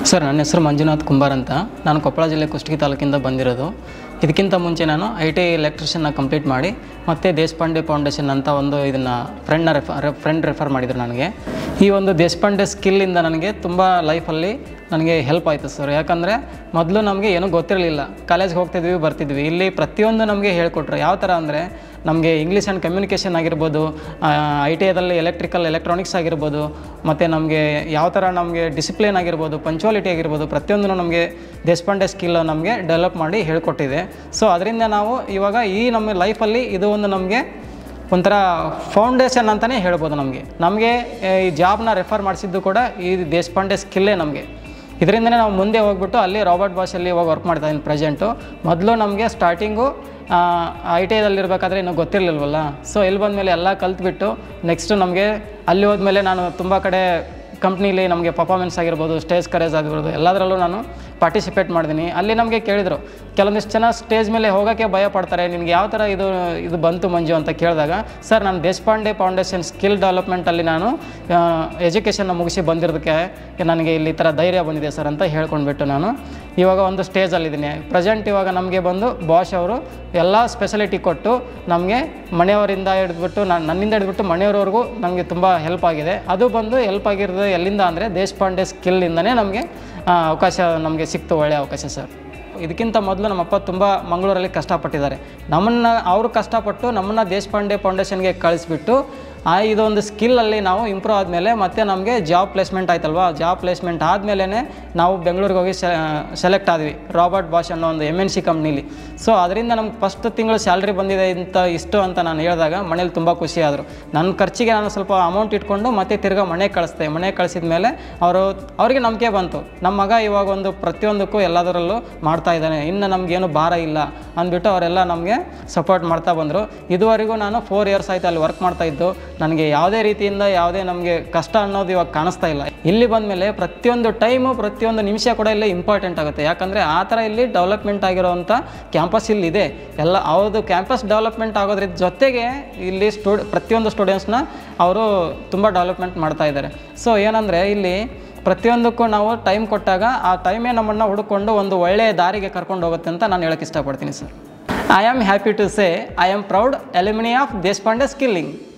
sir ನನ್ನ ಹೆಸರು ಮಂಜುನಾಥ್ ಕುಂಬಾರ್ ಅಂತ ನಾನು ಕೊಪ್ಪಳ ಜಿಲ್ಲೆ ಕುಷ್ಟಗಿ ತಾಲೂಕಿಂದ ಬಂದಿರೋದು ಇದಕ್ಕಿಂತ ಮುಂಚೆ ನಾನು ಐ ಟಿ ಎಲೆಕ್ಟ್ರಿಷನ್ನ ಕಂಪ್ಲೀಟ್ ಮಾಡಿ ಮತ್ತು ದೇಶಪಾಂಡೆ ಫೌಂಡೇಶನ್ ಅಂತ ಒಂದು ಇದನ್ನು ಫ್ರೆಂಡ್ನ ರೆಫರ್ ಫ್ರೆಂಡ್ ರೆಫರ್ ಮಾಡಿದ್ರು ನನಗೆ ಈ ಒಂದು ದೇಶಪಾಂಡೆ ಸ್ಕಿಲ್ಲಿಂದ ನನಗೆ ತುಂಬ ಲೈಫಲ್ಲಿ ನನಗೆ ಹೆಲ್ಪ್ ಆಯಿತು ಸರ್ ಯಾಕಂದರೆ ಮೊದಲು ನಮಗೆ ಏನೂ ಗೊತ್ತಿರಲಿಲ್ಲ ಕಾಲೇಜ್ಗೆ ಹೋಗ್ತಿದ್ವಿ ಬರ್ತಿದ್ವಿ ಇಲ್ಲಿ ಪ್ರತಿಯೊಂದು ನಮಗೆ ಹೇಳ್ಕೊಟ್ರು ಯಾವ ಥರ ಅಂದರೆ ನಮಗೆ ಇಂಗ್ಲೀಷ್ ಆ್ಯಂಡ್ ಕಮ್ಯುನಿಕೇಷನ್ ಆಗಿರ್ಬೋದು ಐ ಟಿ ಐದಲ್ಲಿ ಎಲೆಕ್ಟ್ರಿಕಲ್ ಎಲೆಕ್ಟ್ರಾನಿಕ್ಸ್ ಆಗಿರ್ಬೋದು ಮತ್ತು ನಮಗೆ ಯಾವ ಥರ ನಮಗೆ ಡಿಸಿಪ್ಲಿನ್ ಆಗಿರ್ಬೋದು ಪಂಚುವಾಲಿಟಿ ಆಗಿರ್ಬೋದು ಪ್ರತಿಯೊಂದನ್ನು ನಮಗೆ ದೇಶಪಾಂಡೆ ಸ್ಕಿಲ್ ನಮಗೆ ಡೆವಲಪ್ ಮಾಡಿ ಹೇಳ್ಕೊಟ್ಟಿದೆ ಸೊ ಅದರಿಂದ ನಾವು ಇವಾಗ ಈ ನಮ್ಮ ಲೈಫಲ್ಲಿ ಇದು ಒಂದು ನಮಗೆ ಒಂಥರ ಫೌಂಡೇಶನ್ ಅಂತಲೇ ಹೇಳ್ಬೋದು ನಮಗೆ ನಮಗೆ ಈ ಜಾಬ್ನ ರೆಫರ್ ಮಾಡಿಸಿದ್ದು ಕೂಡ ಈ ದೇಶಪಾಂಡೆ ಸ್ಕಿಲ್ಲೇ ನಮಗೆ ಇದರಿಂದನೇ ನಾವು ಮುಂದೆ ಹೋಗ್ಬಿಟ್ಟು ಅಲ್ಲಿ ರಾಬರ್ಟ್ ಭಾಷೆಯಲ್ಲಿ ಇವಾಗ ವರ್ಕ್ ಮಾಡ್ತಾ ಇದ್ದೀನಿ ಪ್ರೆಸೆಂಟು ಮೊದಲು ನಮಗೆ ಸ್ಟಾರ್ಟಿಂಗು ಐ ಟಿ ಐದಲ್ಲಿರಬೇಕಾದ್ರೆ ಇನ್ನೂ ಗೊತ್ತಿರಲಿಲ್ವಲ್ಲ ಸೊ ಇಲ್ಲಿ ಬಂದಮೇಲೆ ಎಲ್ಲ ಕಲ್ತ್ಬಿಟ್ಟು ನೆಕ್ಸ್ಟು ನಮಗೆ ಅಲ್ಲಿ ಹೋದ್ಮೇಲೆ ನಾನು ತುಂಬ ಕಡೆ ಕಂಪ್ನೀಲಿ ನಮಗೆ ಪರ್ಫಾರ್ಮೆನ್ಸ್ ಆಗಿರ್ಬೋದು ಸ್ಟೇಜ್ ಕರೇಜ್ ಆಗಿರ್ಬೋದು ಎಲ್ಲದರಲ್ಲೂ ನಾನು ಪಾರ್ಟಿಸಿಪೇಟ್ ಮಾಡಿದ್ದೀನಿ ಅಲ್ಲಿ ನಮಗೆ ಕೇಳಿದರು ಕೆಲವೊಂದಿಷ್ಟು ಜನ ಸ್ಟೇಜ್ ಮೇಲೆ ಹೋಗೋಕ್ಕೆ ಭಯ ಪಡ್ತಾರೆ ನಿನಗೆ ಯಾವ ಥರ ಇದು ಇದು ಬಂತು ಮಂಜು ಅಂತ ಕೇಳಿದಾಗ ಸರ್ ನಾನು ದೇಶಪಾಂಡೆ ಫೌಂಡೇಶನ್ ಸ್ಕಿಲ್ ಡೆವಲಪ್ಮೆಂಟಲ್ಲಿ ನಾನು ಎಜುಕೇಷನ್ನ ಮುಗಿಸಿ ಬಂದಿರೋದಕ್ಕೆ ನನಗೆ ಇಲ್ಲಿ ಈ ಥರ ಧೈರ್ಯ ಬಂದಿದೆ ಸರ್ ಅಂತ ಹೇಳ್ಕೊಂಡ್ಬಿಟ್ಟು ನಾನು ಇವಾಗ ಒಂದು ಸ್ಟೇಜಲ್ಲಿದ್ದೀನಿ ಪ್ರೆಸೆಂಟ್ ಇವಾಗ ನಮಗೆ ಬಂದು ಬಾಷ್ ಅವರು ಎಲ್ಲ ಸ್ಪೆಷಲಿಟಿ ಕೊಟ್ಟು ನಮಗೆ ಮನೆಯವರಿಂದ ಹಿಡಿದ್ಬಿಟ್ಟು ನಾನು ನನ್ನಿಂದ ಹಿಡಿದ್ಬಿಟ್ಟು ಮನೆಯವರವರೆಗೂ ನನಗೆ ತುಂಬ ಹೆಲ್ಪ್ ಆಗಿದೆ ಅದು ಬಂದು ಹೆಲ್ಪ್ ಆಗಿರೋದು ಎಲ್ಲಿಂದ ಅಂದರೆ ದೇಶಪಾಂಡೆ ಸ್ಕಿಲ್ಲಿಂದನೇ ನಮಗೆ ಆ, ಅವಕಾಶ ನಮಗೆ ಸಿಕ್ತು ಒಳ್ಳೆಯ ಅವಕಾಶ ಸರ್ ಇದಕ್ಕಿಂತ ಮೊದಲು ನಮ್ಮಪ್ಪ ತುಂಬ ಮಂಗಳೂರಲ್ಲಿ ಕಷ್ಟಪಟ್ಟಿದ್ದಾರೆ ನಮ್ಮನ್ನು ಅವರು ಕಷ್ಟಪಟ್ಟು ನಮ್ಮನ್ನು ದೇಶಪಾಂಡೆ ಫೌಂಡೇಶನ್ಗೆ ಕಳಿಸ್ಬಿಟ್ಟು ಆ ಇದೊಂದು ಸ್ಕಿಲ್ಲಲ್ಲಿ ನಾವು ಇಂಪ್ರೂವ್ ಆದಮೇಲೆ ಮತ್ತೆ ನಮಗೆ ಜಾಬ್ ಪ್ಲೇಸ್ಮೆಂಟ್ ಆಯ್ತಲ್ವಾ ಜಾಬ್ ಪ್ಲೇಸ್ಮೆಂಟ್ ಆದಮೇಲೆ ನಾವು ಬೆಂಗಳೂರಿಗೆ ಹೋಗಿ ಸೆಲೆಕ್ಟ್ ಆದ್ವಿ ರಾಬರ್ಟ್ ಬಾಷ್ ಅನ್ನೋ ಒಂದು ಎಮ್ ಎನ್ ಸಿ ಕಂಪ್ನೀಲಿ ಸೊ ಅದರಿಂದ ನಮ್ಗೆ ಫಸ್ಟ್ ತಿಂಗಳು ಸ್ಯಾಲ್ರಿ ಬಂದಿದೆ ಇಂಥ ಇಷ್ಟು ಅಂತ ನಾನು ಹೇಳಿದಾಗ ಮನೇಲಿ ತುಂಬ ಖುಷಿ ಆದರು ನನ್ನ ಖರ್ಚಿಗೆ ನಾನು ಸ್ವಲ್ಪ ಅಮೌಂಟ್ ಇಟ್ಕೊಂಡು ಮತ್ತೆ ತಿರ್ಗಾ ಮನೆಗೆ ಕಳಿಸ್ದೆ ಮನೆಗೆ ಕಳಿಸಿದ ಮೇಲೆ ಅವರು ಅವರಿಗೆ ನಂಬಿಕೆ ಬಂತು ನಮ್ಮ ಮಗ ಇವಾಗ ಒಂದು ಪ್ರತಿಯೊಂದಕ್ಕೂ ಎಲ್ಲದರಲ್ಲೂ ಮಾಡ್ತಾ ಇದ್ದಾನೆ ಇನ್ನು ನಮಗೇನು ಭಾರ ಇಲ್ಲ ಅಂದ್ಬಿಟ್ಟು ಅವರೆಲ್ಲ ನಮಗೆ ಸಪೋರ್ಟ್ ಮಾಡ್ತಾ ಬಂದರು ಇದುವರೆಗೂ ನಾನು ಫೋರ್ ಇಯರ್ಸ್ ಆಯಿತು ಅಲ್ಲಿ ವರ್ಕ್ ಮಾಡ್ತಾ ಇದ್ದು ನನಗೆ ಯಾವುದೇ ರೀತಿಯಿಂದ ಯಾವುದೇ ನಮಗೆ ಕಷ್ಟ ಅನ್ನೋದು ಇವಾಗ ಕಾಣಿಸ್ತಾ ಇಲ್ಲ ಇಲ್ಲಿ ಬಂದಮೇಲೆ ಪ್ರತಿಯೊಂದು ಟೈಮು ಪ್ರತಿಯೊಂದು ನಿಮಿಷ ಕೂಡ ಇಲ್ಲಿ ಇಂಪಾರ್ಟೆಂಟ್ ಆಗುತ್ತೆ ಯಾಕಂದರೆ ಆ ಥರ ಇಲ್ಲಿ ಡೆವಲಪ್ಮೆಂಟ್ ಆಗಿರೋವಂಥ ಕ್ಯಾಂಪಸ್ ಇಲ್ಲಿ ಇದೆ ಎಲ್ಲ ಅವ್ರದ್ದು ಕ್ಯಾಂಪಸ್ ಡೆವಲಪ್ಮೆಂಟ್ ಆಗೋದ್ರ ಜೊತೆಗೆ ಇಲ್ಲಿ ಸ್ಟೂಡ್ ಪ್ರತಿಯೊಂದು ಸ್ಟೂಡೆಂಟ್ಸ್ನ ಅವರು ತುಂಬ ಡೆವಲಪ್ಮೆಂಟ್ ಮಾಡ್ತಾ ಇದ್ದಾರೆ ಸೊ ಏನಂದರೆ ಇಲ್ಲಿ ಪ್ರತಿಯೊಂದಕ್ಕೂ ನಾವು ಟೈಮ್ ಕೊಟ್ಟಾಗ ಆ ಟೈಮೇ ನಮ್ಮನ್ನು ಹುಡುಕೊಂಡು ಒಂದು ಒಳ್ಳೆಯ ದಾರಿಗೆ ಕರ್ಕೊಂಡು ಹೋಗುತ್ತೆ ಅಂತ ನಾನು ಹೇಳೋಕ್ಕೆ ಇಷ್ಟಪಡ್ತೀನಿ sir I am happy to say I am proud alumni of Deshpande skilling